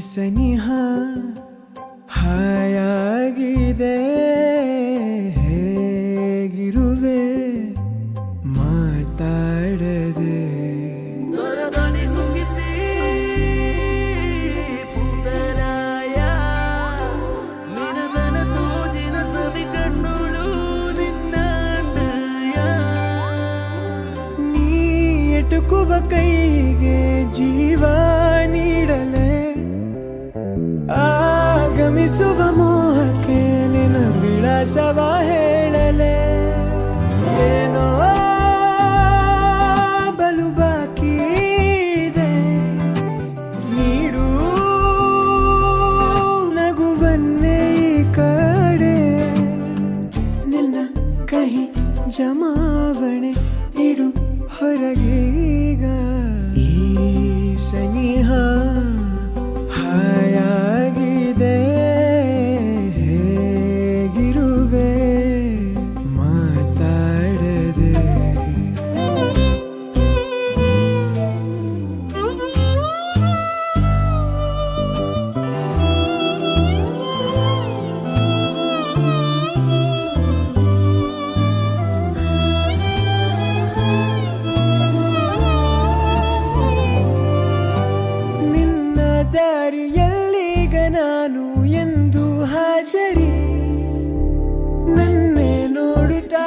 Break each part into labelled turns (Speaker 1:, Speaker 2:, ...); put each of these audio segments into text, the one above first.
Speaker 1: ಸನಿಹ ಹಾಯಾಗಿದೆ ಹೇಗಿರುವೆ ಮಾತಾಡದೆ
Speaker 2: ಸ್ವರಧ್ವನಿ ಸುಗಿತಿ ಪುದರಾಯ ನಿನದನ ತೋಜಿನ ಸವಿ ಕಣ್ಣುಳು ನಿನ್ನಾಂಡಯ
Speaker 1: ನೀ ಎಟುಕುವ ಕೈಗೆ ಜೀವ ನೀಡಲೆ ಆಗಮಿಸುವ ಮೋಹಕ್ಕೆ ನಿನ್ನ ವಿಳಾಸವ ಹೇಳಲೆ ಏನೋ ಬಲು ಬಾಕಿ ಇದೆ ನೀಡು ನಗುವನ್ನೇ ಈ ಕಡೆ ನಿನ್ನ ಕಹಿ ಜಮಾವಣೆ ಇಡು ಹೊರಗೀಗ ಈ ಸನಿಹ ಹಾಯಾಗಿದೆ ಹೇಗಿರುವೆ ಮಾತಾಡದೆ ನಿನ್ನ ದಾರಿಯಲ್ಲೀಗ ನಾನು ಎಂದು ಹಾಜರಿ ನನ್ನೇ ನೋಡುತ್ತಾ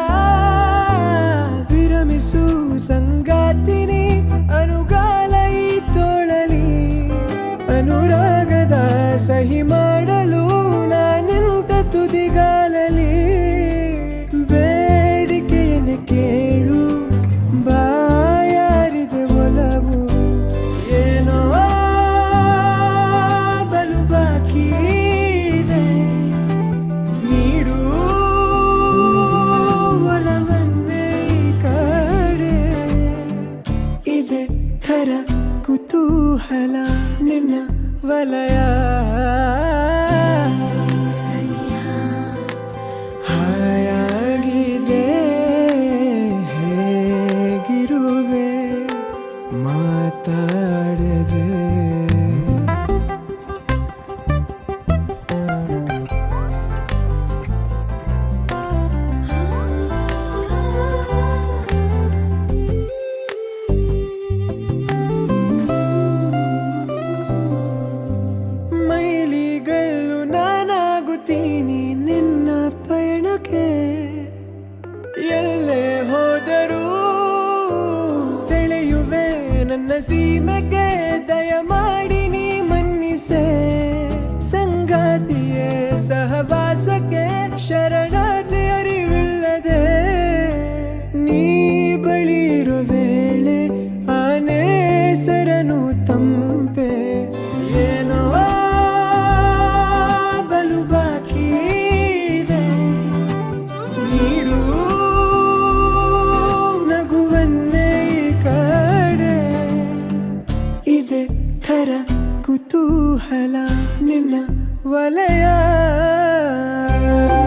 Speaker 1: ವಿರಮಿಸು ಸಂಗಾತಿನಿ ಅನುಗಾಲ ಈ ತೋಳಲಿ ಅನುರಾಗದ ಸಹಿ ಮಾಡಲು ನಾನಿಂತ ತುದಿಗಾಲಲಿ ಬೇಡಿಕೆಯನ್ನು ಕೇಳು ಬಾಯಾರಿದೆ ಒಲವು ಏನೋ ಬಲು ಬಾಕಿ ಇದೆ ನೀಡು ಒಲವನ್ನೇ ಈ ಕಡೆ ಇದೆ ಥರ ಕುತೂಹಲ ನಿನ್ನ ವಲಯ ಹಾಯಾಗಿದೆ ಹೇಗಿರುವೆ ಮಾತಾಡದೆ ಮೈಲಿಗಲ್ಲು ನಾನಾಗುತ್ತೀನಿ ನಿನ್ನ ಪಯಣಕ್ಕೆ ಎಲ್ಲೇ ಹೋದರೂ ಸೆಳೆಯುವೆ ನನ್ನ ಸೀಮೆಗೆ ದಯಮಾಡಿ ನೀ ಮನ್ನಿಸೆ ಸಂಗಾತಿಯೇ ಸಹವಾಸಕ್ಕೆ ಶರಣಾರ್ಥಿ ಅರಿವಿಲ್ಲದೆ ನೀ ಬಳಿರೋ ವೇಳೆ ಆನೆ ಸರನು ತಂಪೆ ಏನೋ ಬಲು ಬಾಕಿ ಇದೆ ನೀಡು ನಗುವನ್ನೇ ಈ ಕಡೆ ಇದೆ ಥರ ಕುತೂಹಲ ನಿನ್ನ ವಲಯ